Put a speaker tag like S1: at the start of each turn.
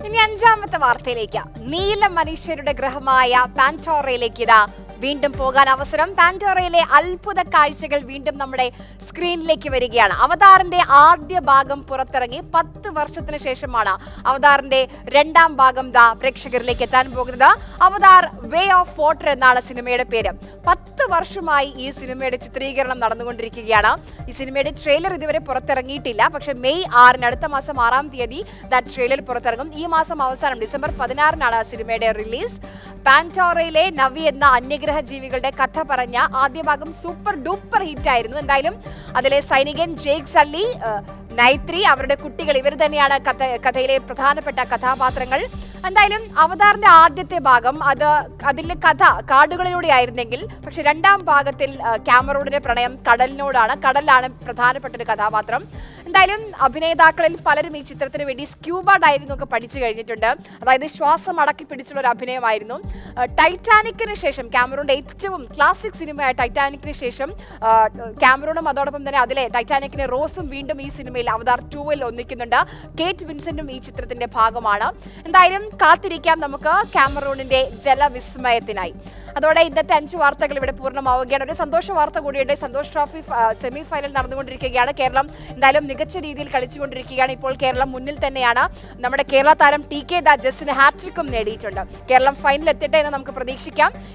S1: ഇനി അഞ്ചാമത്തെ വാർത്തയിലേക്ക് നീല മനുഷ്യരുടെ ഗ്രഹമായ പാൻറ്റോറയിലേക്ക് ഇതാ വീണ്ടും പോകാൻ അവസരം പാൻറ്റോറയിലെ അത്ഭുത കാഴ്ചകൾ വീണ്ടും നമ്മുടെ സ്ക്രീനിലേക്ക് വരികയാണ് അവതാറിന്റെ ആദ്യ ഭാഗം പുറത്തിറങ്ങി പത്ത് വർഷത്തിന് ശേഷമാണ് അവതാറിന്റെ രണ്ടാം ഭാഗം ദാ പ്രേക്ഷകരിലേക്ക് എത്താൻ പോകുന്നത് അവതാർ വേ ഓഫ് വാട്ടർ എന്നാണ് സിനിമയുടെ പേര് പത്ത് വർഷമായി ഈ സിനിമയുടെ ചിത്രീകരണം നടന്നുകൊണ്ടിരിക്കുകയാണ് ഈ സിനിമയുടെ ട്രെയിലർ ഇതുവരെ പുറത്തിറങ്ങിയിട്ടില്ല പക്ഷേ മെയ് ആറിന് അടുത്ത മാസം ആറാം തീയതി ദ ട്രെയിലർ പുറത്തിറങ്ങും ഈ മാസം അവസാനം ഡിസംബർ പതിനാറിനാണ് ആ സിനിമയുടെ റിലീസ് പാൻറ്റോറയിലെ നവി എന്ന അന്യഗ്രഹ ജീവികളുടെ കഥ പറഞ്ഞ ആദ്യ ഭാഗം സൂപ്പർ ഡൂപ്പർ ഹിറ്റ് ആയിരുന്നു എന്തായാലും അതിലെ സൈനികൻ ജേക്ക് സള്ളി ഏഹ്, നൈത്രി അവരുടെ കുട്ടികൾ ഇവർ തന്നെയാണ് കഥ കഥയിലെ പ്രധാനപ്പെട്ട കഥാപാത്രങ്ങൾ എന്തായാലും അവതാറിന്റെ ആദ്യത്തെ ഭാഗം അത് അതിലെ കഥ കാടുകളിലൂടെ ആയിരുന്നെങ്കിൽ പക്ഷെ രണ്ടാം ഭാഗത്തിൽ ആ, ക്യാമറോഡിന്റെ പ്രണയം കടലിനോടാണ് കടലിലാണ് പ്രധാനപ്പെട്ട ഒരു കഥാപാത്രം എന്തായാലും അഭിനേതാക്കളിൽ പലരും ഈ ചിത്രത്തിന് വേണ്ടി സ്ക്യൂബ ഡൈവിംഗ് ഒക്കെ പഠിച്ചു കഴിഞ്ഞിട്ടുണ്ട് അതായത് ശ്വാസം അടക്കി പിടിച്ചുള്ള ഒരു അഭിനയമായിരുന്നു ആ, ടൈറ്റാനിക്കിന് ശേഷം ക്യാമറോണിന്റെ ഏറ്റവും ക്ലാസിക് സിനിമയായ ടൈറ്റാനിക്കിന് ശേഷം ആ, ക്യാമറോണും അതോടൊപ്പം തന്നെ അതിലെ ടൈറ്റാനിക്കിനെ റോസും വീണ്ടും ഈ സിനിമയിൽ അവതാർ ടൂവിൽ ഒന്നിക്കുന്നുണ്ട് കേറ്റ് വിൻസെന്റും ഈ ചിത്രത്തിന്റെ ഭാഗമാണ് എന്തായാലും കാത്തിരിക്കാം നമുക്ക് ക്യാമറൂണിന്റെ ജലവിസ്മയത്തിനായി അതോടെ ഇന്നത്തെ അഞ്ച് വാർത്തകൾ ഇവിടെ പൂർണ്ണമാവുകയാണ് ഒരു സന്തോഷ വാർത്ത കൂടിയുണ്ട് സന്തോഷ് ട്രോഫി സെമി ഫൈനൽ നടന്നുകൊണ്ടിരിക്കുകയാണ് കേരളം എന്തായാലും മികച്ച രീതിയിൽ കളിച്ചുകൊണ്ടിരിക്കുകയാണ് ഇപ്പോൾ കേരളം മുന്നിൽ തന്നെയാണ് നമ്മുടെ കേരള താരം ടി കെ ദാ ജസ്സിന് ഹാട്രിക്കും നേടിയിട്ടുണ്ട് കേരളം ഫൈനൽ എത്തട്ടെ എന്ന് നമുക്ക് പ്രതീക്ഷിക്കാം